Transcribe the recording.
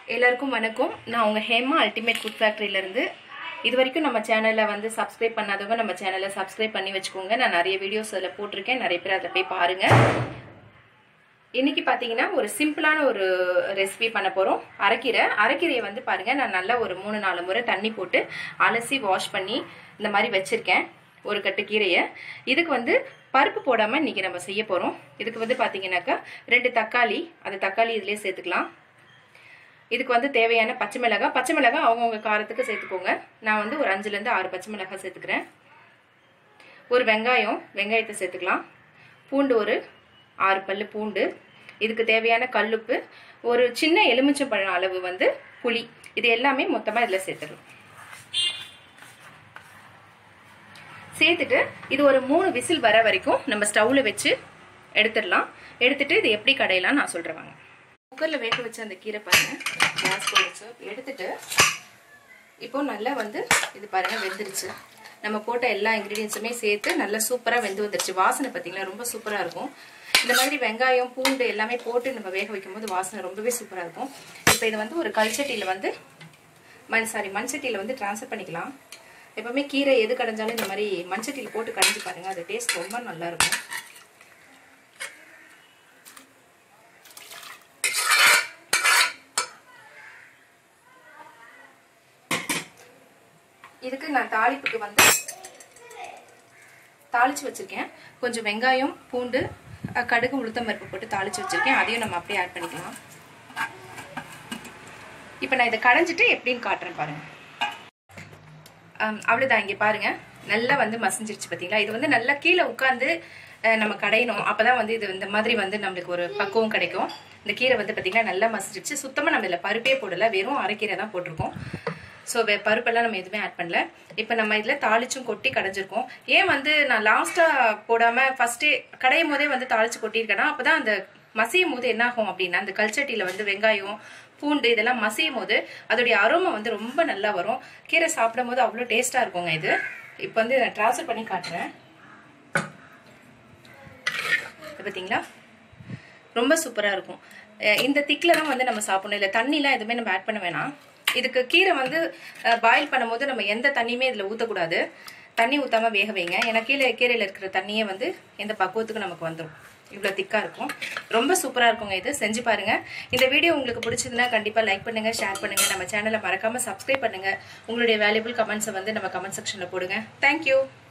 எல்லாருக்கும் வணக்கம் நான் உங்கள் ஹேமா அல்டிமேட் ஃபுட் ஃபேக்ட்ரியிலேருந்து இது வரைக்கும் நம்ம சேனலில் வந்து சப்ஸ்கிரைப் பண்ணாதவங்க நம்ம சேனலை சப்ஸ்கிரைப் பண்ணி வச்சுக்கோங்க நான் நிறைய வீடியோஸ் அதில் போட்டிருக்கேன் நிறைய பேர் அதில் போய் பாருங்கள் இன்னைக்கு பார்த்தீங்கன்னா ஒரு சிம்பிளான ஒரு ரெசிபி பண்ண போகிறோம் அரைக்கீரை அரைக்கீரையை வந்து பாருங்கள் நான் நல்லா ஒரு மூணு நாலு முறை தண்ணி போட்டு அலசி வாஷ் பண்ணி இந்த மாதிரி வச்சுருக்கேன் ஒரு கட்டு கீரையை இதுக்கு வந்து பருப்பு போடாமல் இன்றைக்கி நம்ம செய்ய போகிறோம் இதுக்கு வந்து பார்த்தீங்கன்னாக்கா ரெண்டு தக்காளி அந்த தக்காளி இதிலே சேர்த்துக்கலாம் இதுக்கு வந்து தேவையான பச்சை மிளகாய் பச்சை மிளகாய் அவங்கவுங்க காரத்துக்கு சேர்த்துக்கோங்க நான் வந்து ஒரு அஞ்சுலேருந்து ஆறு பச்சை மிளகாய் சேர்த்துக்கிறேன் ஒரு வெங்காயம் வெங்காயத்தை சேர்த்துக்கலாம் பூண்டு ஒரு ஆறு பல் பூண்டு இதுக்கு தேவையான கல்லுப்பு ஒரு சின்ன எலுமிச்சம்பழம் அளவு வந்து புளி இது எல்லாமே மொத்தமாக இதில் சேர்த்துடலாம் சேர்த்துட்டு இது ஒரு மூணு விசில் வர வரைக்கும் நம்ம ஸ்டவ்வில் வச்சு எடுத்துடலாம் எடுத்துட்டு இது எப்படி கடையலாம் நான் சொல்கிறேன் வாங்க குக்கரில் வேக வச்ச அந்த கீரை பாருங்க கேஸ் போடுச்சு எடுத்துட்டு இப்போ நல்லா வந்து இது பாருங்க வெந்துருச்சு நம்ம போட்ட எல்லா இன்க்ரீடியன்ஸுமே சேர்த்து நல்லா சூப்பராக வெந்து வந்துருச்சு வாசனை பார்த்தீங்களா ரொம்ப சூப்பராக இருக்கும் இந்த மாதிரி வெங்காயம் பூண்டு எல்லாமே போட்டு நம்ம வேக வைக்கும்போது வாசனை ரொம்பவே சூப்பராக இருக்கும் இப்போ இது வந்து ஒரு கல்ச்சட்டியில் வந்து மண் சாரி மண்சட்டியில் வந்து ட்ரான்ஸ்ஃபர் பண்ணிக்கலாம் எப்பவுமே கீரை எது கடைஞ்சாலும் இந்த மாதிரி மண்சட்டியில் போட்டு கடைஞ்சி பாருங்க அது டேஸ்ட் ரொம்ப நல்லா இருக்கும் இதுக்கு நான் தாளிப்புக்கு வந்து தாளிச்சு வச்சிருக்கேன் கொஞ்சம் வெங்காயம் பூண்டு கடுகு உளுத்தம் பருப்பு போட்டு தாளிச்சு வச்சிருக்கேன் அதையும் நம்ம அப்படியே ஆட் பண்ணிக்கலாம் இப்போ நான் இதை கடைஞ்சிட்டு எப்படின்னு காட்டுறேன் பாருங்க அவ்வளோதான் இங்கே பாருங்க நல்லா வந்து மசிஞ்சிருச்சு பார்த்தீங்களா இது வந்து நல்லா கீழே உட்காந்து நம்ம கடையணும் அப்போதான் வந்து இது இந்த மாதிரி வந்து நம்மளுக்கு ஒரு பக்குவம் கிடைக்கும் இந்த கீரை வந்து பார்த்தீங்கன்னா நல்லா மசிஞ்சிருச்சு சுத்தமாக நம்ம இதில் பருப்பே போடலை வெறும் அரைக்கீரை தான் போட்டிருக்கோம் ஸோ பருப்பெல்லாம் நம்ம எதுவுமே ஆட் பண்ணல இப்போ நம்ம இதில் தாளிச்சும் கொட்டி கடைஞ்சிருக்கோம் ஏன் வந்து நான் லாஸ்ட்டாக போடாமல் ஃபஸ்ட்டே கடையும் போதே வந்து தாளிச்சு கொட்டியிருக்கேன்னா அப்போ தான் அந்த மசியும் போது என்ன ஆகும் அப்படின்னா அந்த கல்ச்சட்டியில் வந்து வெங்காயம் பூண்டு இதெல்லாம் மசியும் போது அதோடைய அரோமா வந்து ரொம்ப நல்லா வரும் கீரை சாப்பிடும் போது அவ்வளோ டேஸ்ட்டாக இருக்குங்க இது இப்போ வந்து நான் ட்ரான்ஸ்ஃபர் பண்ணி காட்டுறேன் பார்த்தீங்களா ரொம்ப சூப்பராக இருக்கும் இந்த திக்கில் தான் வந்து நம்ம சாப்பிடணும் இல்லை தண்ணிலாம் எதுவுமே நம்ம ஆட் பண்ண வேணாம் இதுக்கு கீரை வந்து பாயில் பண்ணும்போது நம்ம எந்த தண்ணியுமே இதில் ஊற்றக்கூடாது தண்ணி ஊற்றாமல் வேக வைங்க ஏன்னா கீழே கீரையில் இருக்கிற தண்ணியே வந்து எந்த பக்குவத்துக்கு நமக்கு வந்துடும் இவ்வளோ திக்காக இருக்கும் ரொம்ப சூப்பராக இருக்குங்க இது செஞ்சு பாருங்கள் இந்த வீடியோ உங்களுக்கு பிடிச்சதுன்னா கண்டிப்பாக லைக் பண்ணுங்கள் ஷேர் பண்ணுங்கள் நம்ம சேனலை மறக்காமல் சப்ஸ்கிரைப் பண்ணுங்கள் உங்களுடைய வேல்யூபிள் கமெண்ட்ஸை வந்து நம்ம கமெண்ட் செக்ஷனில் போடுங்க தேங்க்யூ